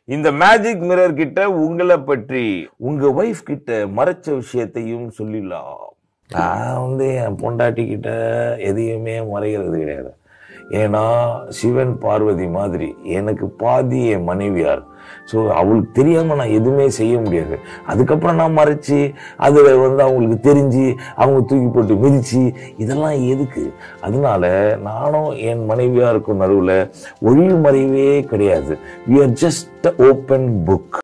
இந்த magic mirror கிட்ட உங்களை பற்றி உங்க ஒய்ஃப் கிட்ட மறைச்ச விஷயத்தையும் சொல்லிடலாம் நான் வந்து என் பொண்டாட்டி கிட்ட எதையுமே மறைகிறது கிடையாது ஏன்னா சிவன் பார்வதி மாதிரி எனக்கு பாதி என் மனைவியார் ஸோ அவளுக்கு தெரியாம நான் எதுவுமே செய்ய முடியாது அதுக்கப்புறம் நான் மறைச்சு அது வந்து அவங்களுக்கு தெரிஞ்சு அவங்க தூக்கி போட்டு மிதிச்சு இதெல்லாம் எதுக்கு அதனால நானும் என் மனைவியாருக்கும் நடுவில் ஒளிவு மறைவே கிடையாது we are just open book